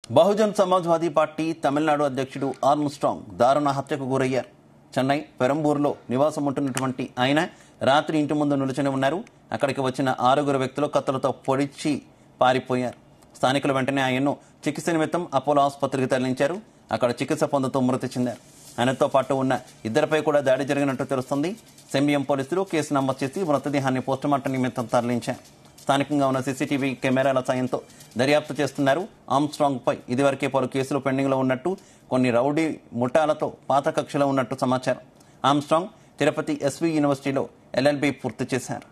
Bahujan Samajwadi party Tamil Nadu అధ్యక్షుడు Armstrong దారుణ హత్యకు గురయ్యారు చెన్నై పెరంబూరులో నివాసం ఉంటున్నటువంటి ఆయన రాత్రి ఇంటి ముందు నిలుచుని ఉన్నారు అక్కడికి వచ్చిన ఆరుగురు వ్యక్తులు కత్తులతో పొడిచి పారిపోయారు స్థానికులు వెంటనే ఆయన్ను చికిత్స నిమిత్తం అపోలో ఆసుపత్రికి తరలించారు అక్కడ చికిత్స పొందుతూ మృతి చెందారు ఆయనతో పాటు ఉన్న ఇద్దరిపై కూడా దాడి జరిగినట్టు తెలుస్తుంది సెంబియం పోలీసులు కేసు నమోదు చేసి మృతదేహాన్ని పోస్టుమార్టం నిమిత్తం తరలించారు స్థానికంగా ఉన్న సీసీటీవీ కెమెరాల సాయంతో దర్యాప్తు చేస్తున్నారు ఆమ్స్ట్రాంగ్ పై ఇదివరకే పలు కేసులు పెండింగ్ లో ఉన్నట్టు కొన్ని రౌడీ ముఠాలతో పాత కక్షలో ఉన్నట్టు సమాచారం ఆమ్స్ట్రాంగ్ తిరుపతి ఎస్వి యూనివర్సిటీలో ఎల్ఎల్బి పూర్తి చేశారు